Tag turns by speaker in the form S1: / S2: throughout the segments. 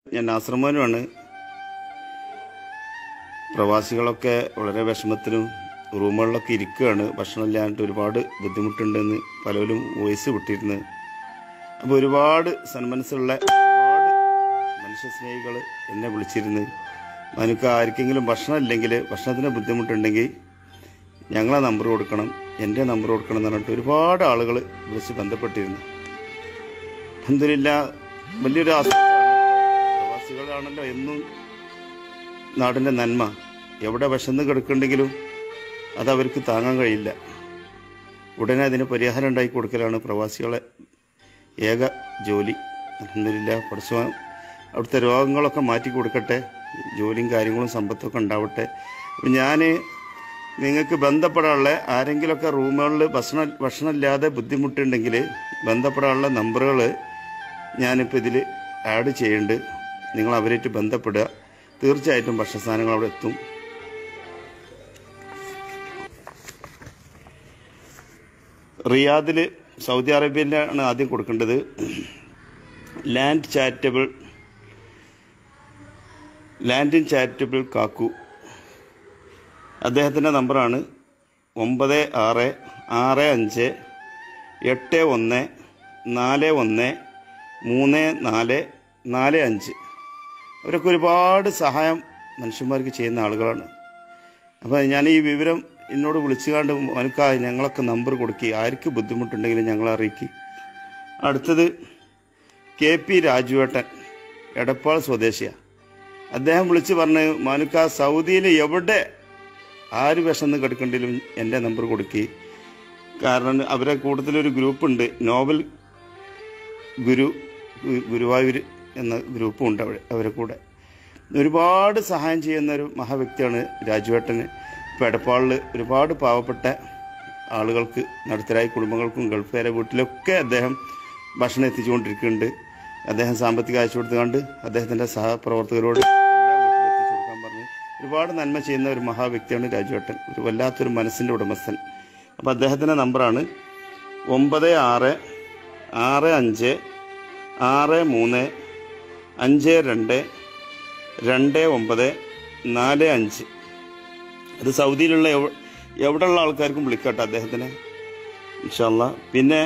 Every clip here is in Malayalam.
S1: ഞാൻ നാസർമാനുമാണ് പ്രവാസികളൊക്കെ വളരെ വിഷമത്തിലും റൂമുകളിലൊക്കെ ഇരിക്കുകയാണ് ഭക്ഷണമില്ലാണ്ട് ഒരുപാട് ബുദ്ധിമുട്ടുണ്ടെന്ന് പലരും വോയിസ് വിട്ടിരുന്നു അപ്പോൾ ഒരുപാട് സന്മനസ്സുള്ള ഒരുപാട് മനുഷ്യസ്നേഹികൾ എന്നെ വിളിച്ചിരുന്നു എനിക്ക് ആർക്കെങ്കിലും ഭക്ഷണം ഇല്ലെങ്കിൽ ഭക്ഷണത്തിന് ബുദ്ധിമുട്ടുണ്ടെങ്കിൽ ഞങ്ങളെ നമ്പർ കൊടുക്കണം എൻ്റെ നമ്പർ കൊടുക്കണം എന്ന് പറഞ്ഞിട്ട് ഒരുപാട് ആളുകൾ വിളിച്ച് ബന്ധപ്പെട്ടിരുന്നു അൽഹംദുലില്ലാ വലിയൊരു ആശ്വാസമാണ് പ്രവാസികളാണല്ലോ എന്നും നാടിൻ്റെ നന്മ എവിടെ വിശന്ന് കിടക്കുന്നുണ്ടെങ്കിലും അത് അവർക്ക് താങ്ങാൻ കഴിയില്ല ഉടനെ അതിന് പരിഹാരം ഉണ്ടാക്കി കൊടുക്കലാണ് പ്രവാസികളെ ഏക ജോലി അലഹമില്ല പഠിച്ച അവിടുത്തെ രോഗങ്ങളൊക്കെ മാറ്റി കൊടുക്കട്ടെ ജോലിയും കാര്യങ്ങളും സമ്പത്തൊക്കെ ഉണ്ടാവട്ടെ അപ്പം ഞാൻ നിങ്ങൾക്ക് ബന്ധപ്പെടാനുള്ള ആരെങ്കിലുമൊക്കെ റൂമുകളിൽ ഭക്ഷണം ഭക്ഷണമില്ലാതെ ബുദ്ധിമുട്ടുണ്ടെങ്കിൽ ബന്ധപ്പെടാനുള്ള നമ്പറുകൾ ഞാനിപ്പോൾ ഇതിൽ ആഡ് ചെയ്യുന്നുണ്ട് നിങ്ങൾ അവരായിട്ട് ബന്ധപ്പെടുക തീർച്ചയായിട്ടും ഭക്ഷണസാധനങ്ങൾ അവിടെ എത്തും റിയാദിൽ സൗദി അറേബ്യയിലാണ് ആദ്യം കൊടുക്കേണ്ടത് land charitable land in charitable കാക്കു അദ്ദേഹത്തിൻ്റെ നമ്പറാണ് ഒമ്പത് ആറ് ആറ് അഞ്ച് എട്ട് ഒന്ന് നാല് ഒന്ന് മൂന്ന് നാല് നാല് അഞ്ച് അവരൊക്കെ ഒരുപാട് സഹായം മനുഷ്യന്മാർക്ക് ചെയ്യുന്ന ആളുകളാണ് അപ്പോൾ ഞാൻ ഈ വിവരം എന്നോട് വിളിച്ചുകാണ്ട് മനക്കാ ഞങ്ങളൊക്കെ നമ്പർ കൊടുക്കുക ആർക്ക് ബുദ്ധിമുട്ടുണ്ടെങ്കിലും ഞങ്ങളെ അറിയിക്കുക അടുത്തത് കെ പി രാജുവേട്ടൻ എടപ്പാൾ സ്വദേശിയാണ് അദ്ദേഹം വിളിച്ച് പറഞ്ഞ് മാനുക്ക സൗദിയിൽ എവിടെ ആര് വിഷന്ന് കിടക്കണ്ടെങ്കിലും എൻ്റെ നമ്പർ കൊടുക്കി കാരണം അവരെ കൂട്ടത്തിലൊരു ഗ്രൂപ്പുണ്ട് നോവൽ ഗുരു ഗു- ഗുരുവായൂർ എന്ന ഗ്രൂപ്പും ഉണ്ട് അവിടെ അവരെ കൂടെ ഒരുപാട് സഹായം ചെയ്യുന്ന ഒരു മഹാവ്യക്തിയാണ് രാജുവേട്ടന് ഇപ്പോൾ എടപ്പാളിൽ ഒരുപാട് പാവപ്പെട്ട ആളുകൾക്ക് നടുത്തരായ കുടുംബങ്ങൾക്കും ഗൾഫുകാരെ വീട്ടിലൊക്കെ അദ്ദേഹം ഭക്ഷണം എത്തിച്ചുകൊണ്ടിരിക്കുന്നുണ്ട് അദ്ദേഹം സാമ്പത്തിക അയച്ചു കൊടുത്തുകൊണ്ട് അദ്ദേഹത്തിൻ്റെ സഹപ്രവർത്തകരോട് എല്ലാ വീട്ടിലും എത്തിച്ചു കൊടുക്കാൻ പറഞ്ഞ് ഒരുപാട് നന്മ ചെയ്യുന്ന ഒരു മഹാവ്യക്തിയാണ് രാജുവേട്ടൻ ഒരു വല്ലാത്തൊരു മനസ്സിൻ്റെ ഉടമസ്ഥൻ അപ്പോൾ അദ്ദേഹത്തിൻ്റെ നമ്പറാണ് ഒമ്പത് ആറ് ആറ് അഞ്ച് ആറ് മൂന്ന് അഞ്ച് രണ്ട് രണ്ട് ഒമ്പത് നാല് അഞ്ച് അത് സൗദിയിലുള്ള എവ എവിടെയുള്ള ആൾക്കാർക്കും വിളിക്കട്ടെ അദ്ദേഹത്തിനെ ഇൻഷല്ല പിന്നെ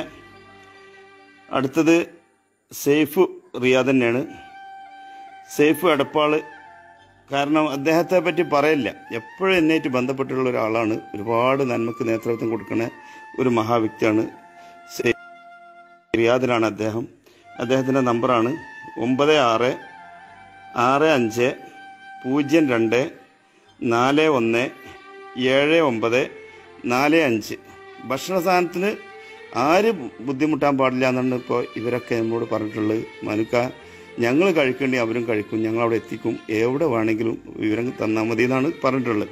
S1: അടുത്തത് സെയ്ഫ് റിയാദ് തന്നെയാണ് സെയ്ഫ് എടപ്പാൾ കാരണം അദ്ദേഹത്തെ പറ്റി പറയില്ല എപ്പോഴും എന്നേറ്റ് ബന്ധപ്പെട്ടുള്ള ഒരാളാണ് ഒരുപാട് നന്മക്ക് നേതൃത്വം കൊടുക്കുന്ന ഒരു മഹാവ്യക്തിയാണ് സെയ്ഫ് റിയാദിലാണ് അദ്ദേഹം അദ്ദേഹത്തിൻ്റെ നമ്പറാണ് ഒമ്പത് ആറ് ആറ് അഞ്ച് പൂജ്യം രണ്ട് നാല് ഒന്ന് ഏഴ് ഒമ്പത് നാല് അഞ്ച് ഭക്ഷണ സാധനത്തിന് ആര് ബുദ്ധിമുട്ടാൻ പാടില്ല എന്നാണ് ഇപ്പോൾ ഇവരൊക്കെ നമ്മോട് പറഞ്ഞിട്ടുള്ളത് മനുക്ക ഞങ്ങൾ കഴിക്കേണ്ടി അവരും കഴിക്കും ഞങ്ങൾ അവിടെ എത്തിക്കും എവിടെ വേണമെങ്കിലും വിവരം തന്നാൽ മതി എന്നാണ് പറഞ്ഞിട്ടുള്ളത്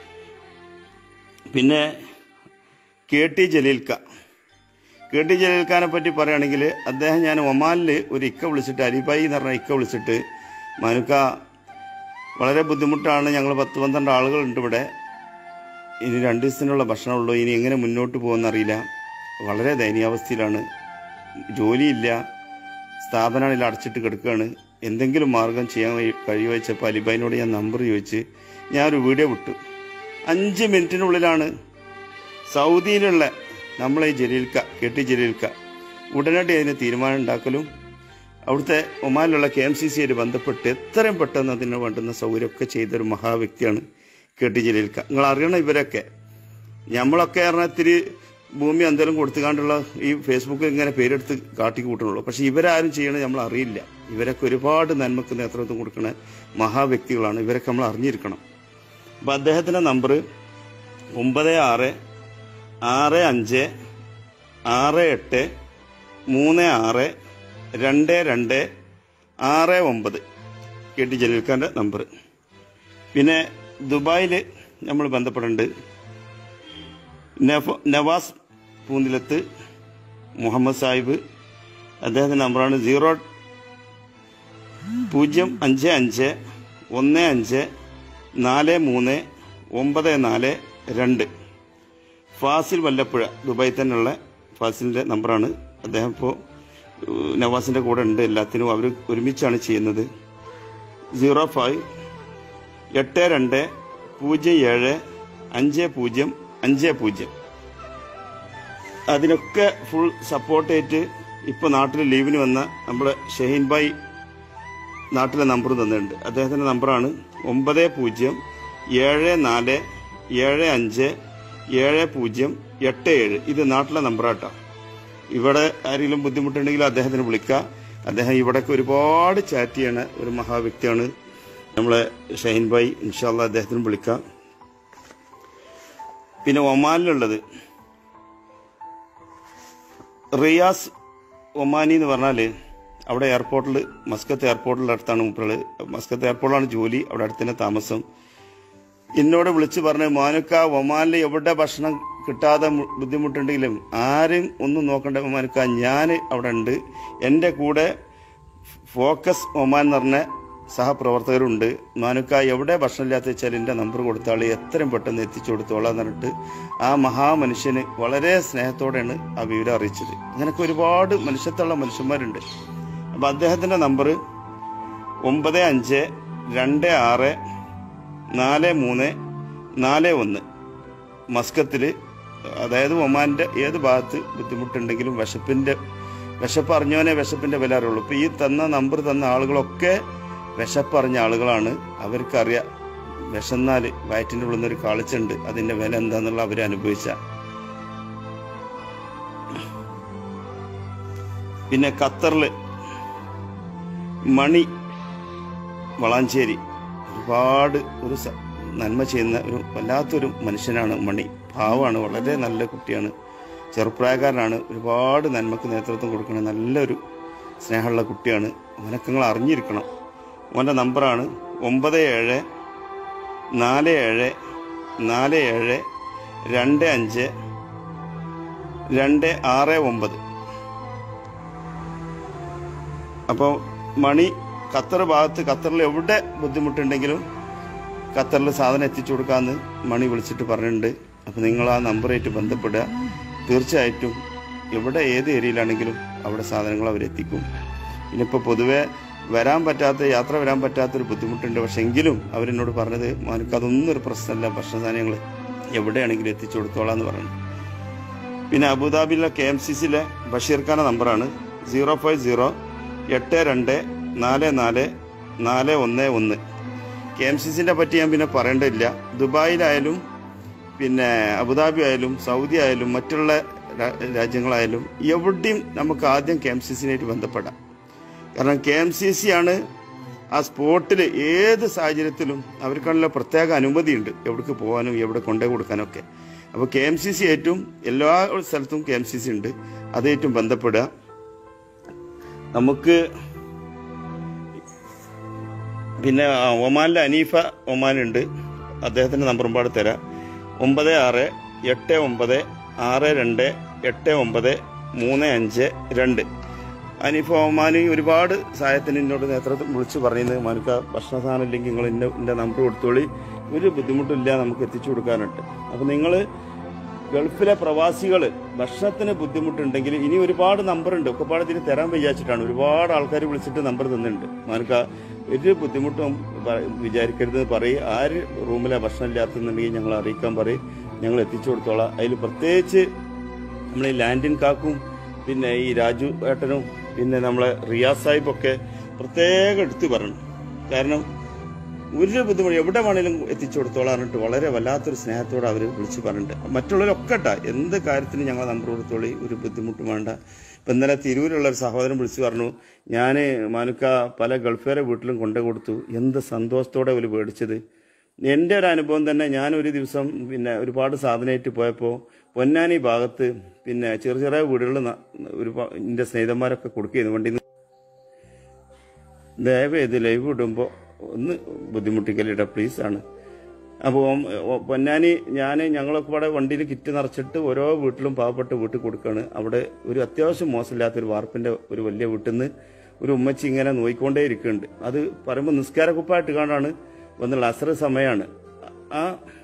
S1: പിന്നെ കെ ടി ജലീൽക്ക കെ ടി ജലീൽഖാനെ പറ്റി പറയുകയാണെങ്കിൽ അദ്ദേഹം ഞാൻ ഒമാനിൽ ഒരു ഇക്ക വിളിച്ചിട്ട് അലിബായി എന്ന് പറഞ്ഞ ഇക്ക വിളിച്ചിട്ട് മനുക്ക വളരെ ബുദ്ധിമുട്ടാണ് ഞങ്ങൾ പത്ത് പന്ത്രണ്ട് ആളുകളുണ്ട് ഇവിടെ ഇനി രണ്ട് ദിവസത്തിനുള്ള ഭക്ഷണമുള്ളൂ ഇനി എങ്ങനെ മുന്നോട്ട് പോകുമെന്നറിയില്ല വളരെ ദയനീയാവസ്ഥയിലാണ് ജോലിയില്ല സ്ഥാപനങ്ങളിൽ അടച്ചിട്ട് കിടക്കുകയാണ് എന്തെങ്കിലും മാർഗം ചെയ്യാൻ കഴി- കഴിയുമോ വെച്ചപ്പോൾ അലിബായിനോട് ഞാൻ നമ്പർ ചോദിച്ച് ഞാനൊരു വീഡിയോ വിട്ടു അഞ്ച് മിനിറ്റിനുള്ളിലാണ് സൗദിയിലുള്ള നമ്മളെ ഈ ജലീൽക്ക കെട്ടി ജലീൽക്ക ഉടനടി അതിന് തീരുമാനം ഉണ്ടാക്കലും അവിടുത്തെ ഒമാനിലുള്ള കെ എം സി സിയായിട്ട് ബന്ധപ്പെട്ട് എത്രയും പെട്ടെന്ന് അതിന് വേണ്ടുന്ന സൗകര്യമൊക്കെ ചെയ്തൊരു മഹാവ്യക്തിയാണ് കെ ടി ജലീൽക്ക നിങ്ങൾ അറിയണം ഇവരൊക്കെ നമ്മളൊക്കെ പറഞ്ഞാൽ ഇത്തിരി ഭൂമി എന്തെങ്കിലും കൊടുത്തുകൊണ്ടുള്ള ഈ ഫേസ്ബുക്കിൽ ഇങ്ങനെ പേരെടുത്ത് കാട്ടി കൂട്ടണുള്ളൂ പക്ഷെ ഇവരാരും ചെയ്യണത് നമ്മൾ അറിയില്ല ഇവരൊക്കെ ഒരുപാട് നന്മക്ക് നേതൃത്വം കൊടുക്കുന്ന മഹാവ്യക്തികളാണ് ഇവരൊക്കെ നമ്മൾ അറിഞ്ഞിരിക്കണം അപ്പം അദ്ദേഹത്തിൻ്റെ നമ്പർ ഒമ്പത് ആറ് ആറ് അഞ്ച് ആറ് എട്ട് മൂന്ന് ആറ് രണ്ട് രണ്ട് ആറ് ഒമ്പത് കെ ടി ജലീൽഖാൻ്റെ നമ്പർ പിന്നെ ദുബായിൽ നമ്മൾ ബന്ധപ്പെടുന്നുണ്ട് നഫ നവാസ് പൂന്തിലത്ത് മുഹമ്മദ് സാഹിബ് അദ്ദേഹത്തിൻ്റെ നമ്പറാണ് സീറോ പൂജ്യം അഞ്ച് അഞ്ച് ഒന്ന് അഞ്ച് നാല് മൂന്ന് ഒമ്പത് നാല് രണ്ട് ഫാസിൽ വല്ലപ്പുഴ ദുബായിൽ തന്നെയുള്ള ഫാസിലിൻ്റെ നമ്പറാണ് അദ്ദേഹം ഇപ്പോൾ നവാസിൻ്റെ കൂടെ ഉണ്ട് എല്ലാത്തിനും അവർ ഒരുമിച്ചാണ് ചെയ്യുന്നത് സീറോ ഫൈവ് എട്ട് രണ്ട് പൂജ്യം ഏഴ് അഞ്ച് പൂജ്യം അഞ്ച് പൂജ്യം അതിനൊക്കെ ഫുൾ സപ്പോർട്ട് ആയിട്ട് ഇപ്പോൾ നാട്ടിൽ ലീവിന് വന്ന നമ്മുടെ ഷഹീൻ ഭായ് നാട്ടിലെ നമ്പർ തന്നിട്ടുണ്ട് അദ്ദേഹത്തിൻ്റെ നമ്പറാണ് ഒമ്പത് പൂജ്യം ഏഴ് നാല് ഏഴ് അഞ്ച് ഏഴ് പൂജ്യം എട്ട് ഏഴ് ഇത് നാട്ടിലെ നമ്പറാട്ടോ ഇവിടെ ആരെങ്കിലും ബുദ്ധിമുട്ടുണ്ടെങ്കിൽ അദ്ദേഹത്തിന് വിളിക്കാം അദ്ദേഹം ഇവിടേക്ക് ഒരുപാട് ചാറ്റ് ചെയ്യണ ഒരു മഹാവ്യക്തിയാണ് നമ്മളെ ഷഹീൻ ഭായ് ഇൻഷാല്ല അദ്ദേഹത്തിന് വിളിക്കാം പിന്നെ ഒമാനിലുള്ളത് റിയാസ് ഒമാനി എന്ന് പറഞ്ഞാൽ അവിടെ എയർപോർട്ടിൽ മസ്കത്ത് എയർപോർട്ടിൻ്റെ അടുത്താണ് മൂപ്പറകൾ മസ്കത്ത് എയർപോർട്ടിലാണ് ജോലി അവിടെ അടുത്ത് തന്നെ താമസം എന്നോട് വിളിച്ച് പറഞ്ഞു മോനക്ക ഒമാനിൽ എവിടെ ഭക്ഷണം കിട്ടാതെ മു- ബുദ്ധിമുട്ടുണ്ടെങ്കിലും ആരും ഒന്നും നോക്കണ്ട മോനക്ക ഞാൻ അവിടെ ഉണ്ട് എൻ്റെ കൂടെ ഫോക്കസ് ഒമാൻ എന്ന് പറഞ്ഞ സഹപ്രവർത്തകരുണ്ട് മാനുക്ക എവിടെ ഭക്ഷണം ഇല്ലാത്ത വെച്ചാൽ എൻ്റെ നമ്പർ കൊടുത്താൽ എത്രയും പെട്ടെന്ന് എത്തിച്ചു കൊടുത്തോളാം എന്ന് പറഞ്ഞിട്ട് ആ മഹാമനുഷ്യന് വളരെ സ്നേഹത്തോടെയാണ് ആ വിവരം അറിയിച്ചത് അങ്ങനെയൊക്കെ ഒരുപാട് മനുഷ്യത്തുള്ള മനുഷ്യന്മാരുണ്ട് അപ്പോൾ അദ്ദേഹത്തിൻ്റെ നമ്പർ ഒമ്പത് അഞ്ച് രണ്ട് ആറ് നാല് മൂന്ന് നാല് ഒന്ന് മസ്കത്തിൽ അതായത് ഒമാൻ്റെ ഏത് ഭാഗത്ത് ബുദ്ധിമുട്ടുണ്ടെങ്കിലും വിശപ്പിൻ്റെ വിശപ്പ് അറിഞ്ഞവനെ വിശപ്പിൻ്റെ വില അറിയുള്ളൂ ഇപ്പോൾ ഈ തന്ന നമ്പർ തന്ന ആളുകളൊക്കെ വിശപ്പറിഞ്ഞ ആളുകളാണ് അവർക്കറിയാം വിശന്നാൽ വയറ്റിൻ്റെ ഉള്ളിൽ നിന്നൊരു കാളിച്ചുണ്ട് അതിൻ്റെ വില എന്താന്നുള്ള അവർ അനുഭവിച്ച പിന്നെ ഖത്തറിൽ മണി വളാഞ്ചേരി ഒരുപാട് ഒരു സ- നന്മ ചെയ്യുന്ന ഒരു വല്ലാത്തൊരു മനുഷ്യനാണ് മണി പാവമാണ് വളരെ നല്ല കുട്ടിയാണ് ചെറുപ്രായക്കാരനാണ് ഒരുപാട് നന്മക്ക് നേതൃത്വം കൊടുക്കുന്ന നല്ലൊരു സ്നേഹമുള്ള കുട്ടിയാണ് അവനൊക്കെ നിങ്ങൾ അറിഞ്ഞിരിക്കണം അവൻ്റെ നമ്പറാണ് ഒമ്പത് ഏഴ് നാല് ഏഴ് നാല് ഏഴ് രണ്ട് അഞ്ച് രണ്ട് ആറ് ഒമ്പത് അപ്പോൾ മണി ഖത്തർ ഭാഗത്ത് ഖത്തറിൽ എവിടെ ബുദ്ധിമുട്ടുണ്ടെങ്കിലും ഖത്തറിൽ സാധനം എത്തിച്ചു കൊടുക്കാമെന്ന് മണി വിളിച്ചിട്ട് പറഞ്ഞിട്ടുണ്ട് അപ്പോൾ നിങ്ങൾ ആ നമ്പറായിട്ട് ബന്ധപ്പെടുക തീർച്ചയായിട്ടും എവിടെ ഏത് ഏരിയയിലാണെങ്കിലും അവിടെ സാധനങ്ങൾ അവരെത്തിക്കും പിന്നെ ഇപ്പോൾ പൊതുവെ വരാൻ പറ്റാത്ത യാത്ര വരാൻ പറ്റാത്തൊരു ബുദ്ധിമുട്ടുണ്ട് പക്ഷെ എങ്കിലും അവരെന്നോട് പറഞ്ഞത് മോനക്ക് അതൊന്നും ഒരു പ്രശ്നമല്ല ഭക്ഷണ സാധനങ്ങൾ എവിടെയാണെങ്കിലും എത്തിച്ചു കൊടുത്തോളാം എന്ന് പറഞ്ഞു പിന്നെ അബുദാബിയിലെ കെ എം സി സിയിലെ ബഷീർ ഖാന നമ്പറാണ് സീറോ ഫൈവ് സീറോ എട്ട് രണ്ട് നാല് നാല് നാല് ഒന്ന് ഒന്ന് കെ എം സി സിൻ്റെ പറ്റി ഞാൻ പിന്നെ പറയേണ്ടതില്ല ദുബായിലായാലും പിന്നെ അബുദാബി ആയാലും സൗദി ആയാലും മറ്റുള്ള രാ- രാജ്യങ്ങളായാലും എവിടെയും നമുക്ക് ആദ്യം കെ എം സി സിനായിട്ട് ബന്ധപ്പെടാം കാരണം കെ എം സി സി ആണ് ആ സ്പോട്ടിൽ ഏത് സാഹചര്യത്തിലും അവർക്കുള്ള പ്രത്യേക അനുമതിയുണ്ട് എവിടേക്ക് പോകാനും എവിടെ കൊണ്ടേ കൊടുക്കാനും ഒക്കെ അപ്പോൾ കെ എം സി സി ഏറ്റവും എല്ലാ സ്ഥലത്തും കെ എം സി സി ഉണ്ട് അതേറ്റവും ബന്ധപ്പെടുക നമുക്ക് പിന്നെ ആ, ഒമാനിലെ അനീഫ ഒമാനുണ്ട് അദ്ദേഹത്തിൻ്റെ നമ്പറും പാട് തരാം ഒമ്പത് ആറ് എട്ട് ഒമ്പത് ആറ് രണ്ട് എട്ട് ഒമ്പത് മൂന്ന് അഞ്ച് രണ്ട് അനീഫ ഒമാന് ഒരുപാട് സഹായത്തിന് എന്നോട് നേതൃത്വം വിളിച്ച് പറയുന്നത് മാനുക്ക ഭക്ഷണ സാധനം ഇല്ലെങ്കിൽ നിങ്ങൾ ഇന്ന എൻ്റെ നമ്പർ കൊടുത്തോളി ഒരു ബുദ്ധിമുട്ടില്ല നമുക്ക് എത്തിച്ചു കൊടുക്കാനുണ്ട് അപ്പോൾ നിങ്ങൾ ഗൾഫിലെ പ്രവാസികൾ ഭക്ഷണത്തിന് ബുദ്ധിമുട്ടുണ്ടെങ്കിൽ ഇനി ഒരുപാട് നമ്പറുണ്ട് ഒക്കെ പാടെ ഇതിന് തരാൻ വിചാരിച്ചിട്ടാണ് ഒരുപാട് ആൾക്കാർ വിളിച്ചിട്ട് നമ്പർ തന്നിട്ടുണ്ട് മാനുക്ക ഒരു ബുദ്ധിമുട്ടും പ- വിചാരിക്കരുത് പറയും ആര് റൂമിലെ ഭക്ഷണം ഇല്ലാത്തുന്നുണ്ടെങ്കിൽ ഞങ്ങൾ അറിയിക്കാൻ പറയും ഞങ്ങൾ എത്തിച്ചു കൊടുത്തോളാം അതിൽ പ്രത്യേകിച്ച് നമ്മൾ ഈ ലാൻഡിൻ കാക്കും പിന്നെ ഈ രാജു ഏട്ടനും പിന്നെ നമ്മളെ റിയാസ് സാഹിബൊക്കെ പ്രത്യേകം എടുത്തു പറയണം കാരണം ഒരു ബുദ്ധിമുട്ട് എവിടെ വേണേലും എത്തിച്ചു കൊടുത്തോളാം പറഞ്ഞിട്ട് വളരെ വല്ലാത്തൊരു സ്നേഹത്തോടെ അവർ വിളിച്ച് പറഞ്ഞിട്ടുണ്ട് മറ്റുള്ളവരൊക്കെ ഇട്ടാ എന്ത് കാര്യത്തിന് ഞങ്ങൾ നമ്പർ കൊടുത്തോളി ഒരു ബുദ്ധിമുട്ടും വേണ്ട ഇപ്പം ഇന്നലെ തിരൂരുള്ള ഒരു സഹോദരൻ വിളിച്ച് പറഞ്ഞു ഞാൻ മാനുക്ക പല ഗൾഫുകാരെ വീട്ടിലും കൊണ്ടു കൊടുത്തു എന്ത് സന്തോഷത്തോടെ അവർ മേടിച്ചത് എൻ്റെ ഒരു അനുഭവം തന്നെ ഞാൻ ഒരു ദിവസം പിന്നെ ഒരുപാട് സാധനമായിട്ട് പോയപ്പോൾ പൊന്നാനി ഭാഗത്ത് പിന്നെ ചെറിയ ചെറിയ വീടുകളിൽ ന- ഒരു എൻ്റെ സ്നേഹിതന്മാരൊക്കെ കൊടുക്കുകയും വണ്ടി ദയവ് ചെയ്ത് ലൈവ് ഇടുമ്പോൾ ഒന്ന് ബുദ്ധിമുട്ടിക്കലിട പ്ലീസ് ആണ് അപ്പോൾ പൊന്നാനി ഞാൻ ഞങ്ങളൊക്കെ ഇവിടെ വണ്ടിയിൽ കിറ്റ് നിറച്ചിട്ട് ഓരോ വീട്ടിലും പാവപ്പെട്ട വീട്ടിൽ കൊടുക്കുകയാണ് അവിടെ ഒരു അത്യാവശ്യം മോശമില്ലാത്തൊരു വാർപ്പിൻ്റെ ഒരു വലിയ വീട്ടിൽ നിന്ന് ഒരു ഉമ്മച്ചി ഇങ്ങനെ നോയിക്കൊണ്ടേ ഇരിക്കുന്നുണ്ട് അത് പറയുമ്പോൾ നിസ്കാരക്കുപ്പായിട്ട് കാണാണ് വന്നുള്ള അസറ് സമയമാണ് ആ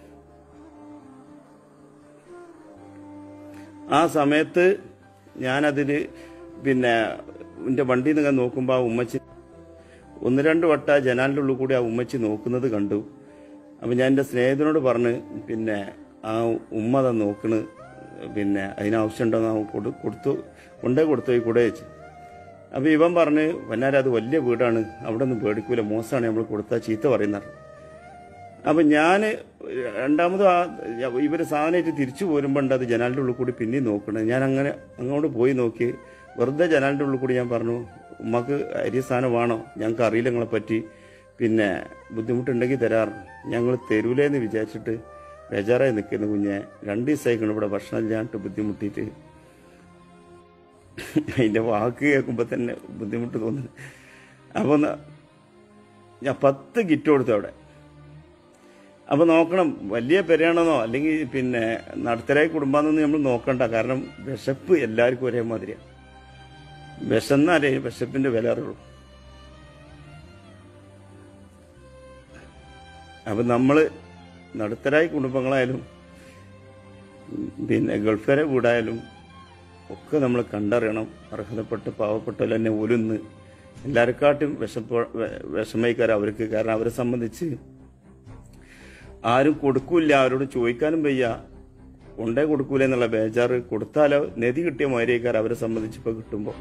S1: ആ സമയത്ത് ഞാനതിൽ പിന്നെ എൻ്റെ വണ്ടിയിൽ നിന്ന് നോക്കുമ്പോൾ ആ ഉമ്മച്ചി ഒന്ന് രണ്ട് വട്ട ആ ജനാലിൻ്റെ ഉള്ളിൽ കൂടി ആ ഉമ്മച്ചി നോക്കുന്നത് കണ്ടു അപ്പം ഞാൻ എൻ്റെ സ്നേഹിതനോട് പറഞ്ഞ് പിന്നെ ആ ഉമ്മ അതാ നോക്കണ് പിന്നെ അതിനാവശ്യമുണ്ടോ എന്ന് കൊടു കൊടുത്തു കൊണ്ടേ കൊടുത്തു പോയി കൂടെ വെച്ച് അപ്പോൾ ഇവൻ പറഞ്ഞ് വന്നാരം അത് വലിയ വീടാണ് അവിടെ ഒന്നും പേടിക്കൂല മോശമാണ് നമ്മൾ കൊടുത്താൽ ചീത്ത പറയുന്നത് അപ്പം ഞാൻ രണ്ടാമത് ആ ഇവർ സാധനമായിട്ട് തിരിച്ചു പോരുമ്പോൾ ഉണ്ട് അത് ജനാലിൻ്റെ ഉള്ളിൽ കൂടി പിന്നെയും നോക്കണത് ഞാൻ അങ്ങനെ അങ്ങോട്ട് പോയി നോക്കി വെറുതെ ജനാലിൻ്റെ ഉള്ളിൽ കൂടി ഞാൻ പറഞ്ഞു ഉമ്മക്ക് അരി സാധനം വേണോ ഞങ്ങൾക്ക് അറിയില്ല നിങ്ങളെ പറ്റി പിന്നെ ബുദ്ധിമുട്ടുണ്ടെങ്കിൽ തരാറ് ഞങ്ങൾ തരൂലേന്ന് വിചാരിച്ചിട്ട് ബേജാറായി നിൽക്കുന്നു കുഞ്ഞെ രണ്ട് ദിവസമായിക്കണം ഇവിടെ ഭക്ഷണം ഇല്ലാണ്ട് ബുദ്ധിമുട്ടിയിട്ട് അതിൻ്റെ വാക്ക് കേൾക്കുമ്പോൾ തന്നെ ബുദ്ധിമുട്ട് തോന്നുന്നു അപ്പോൾ ഞാൻ പത്ത് കിറ്റ് കൊടുത്തു അവിടെ അപ്പോൾ നോക്കണം വലിയ പെരയാണെന്നോ അല്ലെങ്കിൽ പിന്നെ നടുത്തരായി കുടുംബാന്നൊന്നും നമ്മൾ നോക്കണ്ട കാരണം വിശപ്പ് എല്ലാവർക്കും ഒരേ മാതിരിയാണ് വിശന്നാലേ വിശപ്പിന്റെ വില അറിയുള്ളൂ അപ്പം നമ്മൾ നടുത്തരായി കുടുംബങ്ങളായാലും ഉം, പിന്നെ ഗൾഫരെ വീടായാലും ഒക്കെ നമ്മൾ കണ്ടറിയണം അർഹതപ്പെട്ട് പാവപ്പെട്ടവർ തന്നെ ഒലുന്ന് എല്ലാവരെക്കാട്ടും വിശപ്പ വിഷമയിക്കാർ അവർക്ക് കാരണം അവരെ സംബന്ധിച്ച് ആരും കൊടുക്കൂല അവരോട് ചോദിക്കാനും വയ്യ കൊണ്ടേ കൊടുക്കൂല എന്നുള്ള ബേജാറ് കൊടുത്താലോ നിധി കിട്ടിയ മാതിരിയേക്കാർ അവരെ സംബന്ധിച്ച് ഇപ്പൊ കിട്ടുമ്പോൾ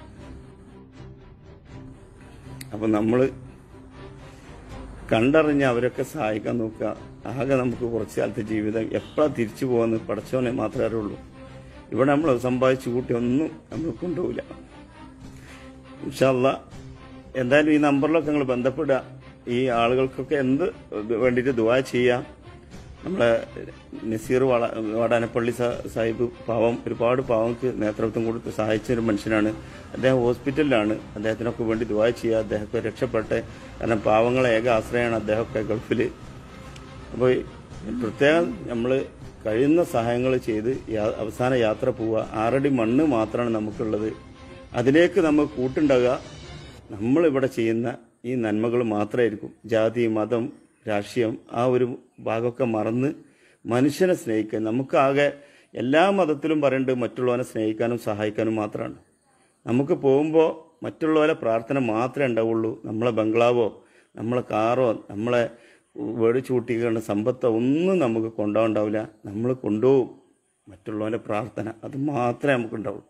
S1: അപ്പൊ നമ്മള് കണ്ടറിഞ്ഞ് അവരൊക്കെ സഹായിക്കാൻ നോക്കുക ആകെ നമുക്ക് കുറച്ച് കാലത്തെ ജീവിതം എപ്പോഴാണ് തിരിച്ചു പോകുന്നത് പടച്ചോനെ മാത്രമേ അറിയുള്ളൂ ഇവിടെ നമ്മൾ സമ്പാദിച്ചു കൂട്ടി ഒന്നും നമ്മൾ കൊണ്ടുപോകില്ല ഇൻഷാല്ല എന്തായാലും ഈ നമ്പറിലൊക്കെ നിങ്ങൾ ബന്ധപ്പെടുക ഈ ആളുകൾക്കൊക്കെ എന്ത് വേണ്ടിയിട്ട് ദുവാ ചെയ്യാം നമ്മളെ നസീർ വള വാടാനപ്പള്ളി സ- സാഹിബ് പാവം ഒരുപാട് പാവങ്ങൾക്ക് നേതൃത്വം കൊടുത്ത് സഹായിച്ച ഒരു മനുഷ്യനാണ് അദ്ദേഹം ഹോസ്പിറ്റലിലാണ് അദ്ദേഹത്തിനൊക്കെ വേണ്ടി ദുവാ ചെയ്യുക അദ്ദേഹത്തെ രക്ഷപ്പെട്ടെ കാരണം പാവങ്ങളെ ഏക ആശ്രയമാണ് അദ്ദേഹമൊക്കെ ഗൾഫിൽ അപ്പോൾ പ്രത്യേകം നമ്മൾ കഴിയുന്ന സഹായങ്ങൾ ചെയ്ത് യാ- അവസാന യാത്ര പോവുക ആറടി മണ്ണ് മാത്രമാണ് നമുക്കുള്ളത് അതിലേക്ക് നമ്മൾ കൂട്ടുണ്ടാകുക നമ്മളിവിടെ ചെയ്യുന്ന ഈ നന്മകൾ മാത്രമായിരിക്കും ജാതി മതം രാഷ്ട്രീയം ആ ഒരു ഭാഗമൊക്കെ മറന്ന് മനുഷ്യനെ സ്നേഹിക്കാൻ നമുക്കാകെ എല്ലാ മതത്തിലും പറയുന്നത് മറ്റുള്ളവനെ സ്നേഹിക്കാനും സഹായിക്കാനും മാത്രമാണ് നമുക്ക് പോകുമ്പോൾ മറ്റുള്ളവരെ പ്രാർത്ഥന മാത്രമേ ഉണ്ടാവുള്ളൂ നമ്മളെ ബംഗ്ലാവോ നമ്മളെ കാറോ നമ്മളെ മേടിച്ചു കൂട്ടിക്കുന്ന സമ്പത്തോ ഒന്നും നമുക്ക് കൊണ്ടുപോകണ്ടാവില്ല നമ്മൾ കൊണ്ടുപോകും മറ്റുള്ളവരുടെ പ്രാർത്ഥന അത് മാത്രമേ നമുക്കുണ്ടാവുള്ളൂ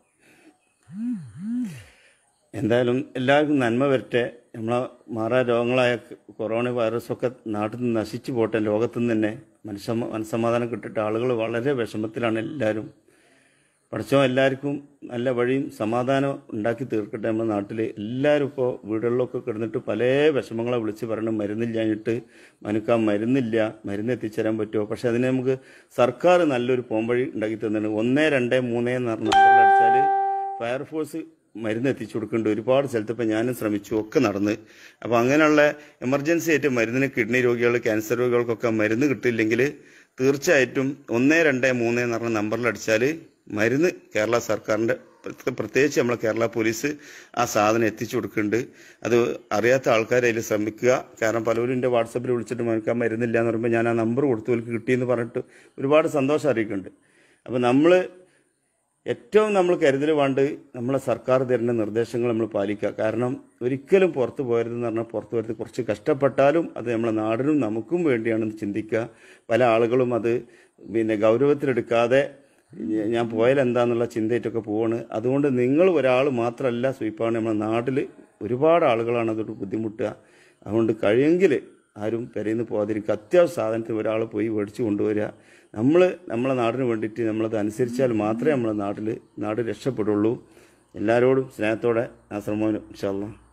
S1: എന്തായാലും എല്ലാവർക്കും നന്മ വരട്ടെ നമ്മളെ മാറാ രോഗങ്ങളായ കൊറോണ വൈറസൊക്കെ നാട്ടിൽ നിന്ന് നശിച്ചു പോട്ടെ ലോകത്തു നിന്ന് തന്നെ മനുഷ്യ മനസ്സമാധാനം കിട്ടിയിട്ട് ആളുകൾ വളരെ വിഷമത്തിലാണ് എല്ലാവരും പഠിച്ചോ എല്ലാവർക്കും നല്ല വഴിയും സമാധാനം ഉണ്ടാക്കി തീർക്കട്ടെ നമ്മുടെ നാട്ടിൽ എല്ലാവരും ഇപ്പോൾ വീടുകളിലൊക്കെ കിടന്നിട്ട് പല വിഷമങ്ങളെ വിളിച്ച് പറയണം മരുന്നില്ലാഞ്ഞിട്ട് മനുക്കാൻ മരുന്നില്ല മരുന്ന് എത്തിച്ചേരാൻ പറ്റുമോ പക്ഷെ അതിന് നമുക്ക് സർക്കാർ നല്ലൊരു പോംവഴി ഉണ്ടാക്കി തന്നിട്ടുണ്ട് ഒന്നേ രണ്ട് മൂന്നേ എന്ന് പറഞ്ഞ നമ്പറിൽ അടിച്ചാൽ ഫയർഫോഴ്സ് മരുന്ന് എത്തിച്ചു കൊടുക്കുന്നുണ്ട് ഒരുപാട് സ്ഥലത്ത് ഇപ്പം ഞാനും ശ്രമിച്ചു ഒക്കെ നടന്ന് അപ്പോൾ അങ്ങനെയുള്ള എമർജൻസി ആയിട്ട് മരുന്നിന് കിഡ്നി രോഗികൾ ക്യാൻസർ രോഗികൾക്കൊക്കെ മരുന്ന് കിട്ടിയില്ലെങ്കിൽ തീർച്ചയായിട്ടും ഒന്നേ രണ്ട് മൂന്ന് എന്ന് പറഞ്ഞ നമ്പറിൽ അടിച്ചാൽ മരുന്ന് കേരള സർക്കാരിൻ്റെ പ്രത്യേക- പ്രത്യേകിച്ച് നമ്മളെ കേരള പോലീസ് ആ സാധനം എത്തിച്ചു കൊടുക്കുന്നുണ്ട് അത് അറിയാത്ത ആൾക്കാർ അതിൽ ശ്രമിക്കുക കാരണം പലരും എൻ്റെ വാട്സപ്പിൽ വിളിച്ചിട്ട് മനക്കാൻ മരുന്നില്ല എന്ന് പറയുമ്പോൾ ഞാൻ ആ നമ്പർ കൊടുത്തു എനിക്ക് കിട്ടിയെന്ന് പറഞ്ഞിട്ട് ഒരുപാട് സന്തോഷം അറിയിക്കുന്നുണ്ട് അപ്പോൾ നമ്മൾ ഏറ്റവും നമ്മൾ കരുതൽ വേണ്ട നമ്മളെ സർക്കാർ തരുന്ന നിർദ്ദേശങ്ങൾ നമ്മൾ പാലിക്കുക കാരണം ഒരിക്കലും പുറത്തു പോകരുതെന്ന് പറഞ്ഞാൽ പുറത്തു പോയത് കുറച്ച് കഷ്ടപ്പെട്ടാലും അത് നമ്മളെ നാടിനും നമുക്കും വേണ്ടിയാണെന്ന് ചിന്തിക്കുക പല ആളുകളും അത് പിന്നെ ഗൗരവത്തിലെടുക്കാതെ ഞ- ഞാൻ പോയാൽ എന്താന്നുള്ള ചിന്തയിട്ടൊക്കെ പോവാണ് അതുകൊണ്ട് നിങ്ങൾ ഒരാൾ മാത്രമല്ല സ്വീപ്പാണ് നമ്മുടെ നാട്ടിൽ ഒരുപാട് ആളുകളാണ് അതൊട്ട് ബുദ്ധിമുട്ടുക അതുകൊണ്ട് കഴിയെങ്കിൽ ആരും പെരയിന്ന് പോകാതിരിക്കുക അത്യാവശ്യ സാധനത്തിന് ഒരാൾ പോയി മേടിച്ച് കൊണ്ടുവരിക നമ്മൾ നമ്മളെ നാടിന് വേണ്ടിയിട്ട് നമ്മളത് അനുസരിച്ചാൽ മാത്രമേ നമ്മളെ നാട്ടിൽ നാട് രക്ഷപ്പെടുള്ളൂ എല്ലാവരോടും സ്നേഹത്തോടെ ആശ്രമം ഇൻഷാല്ലാ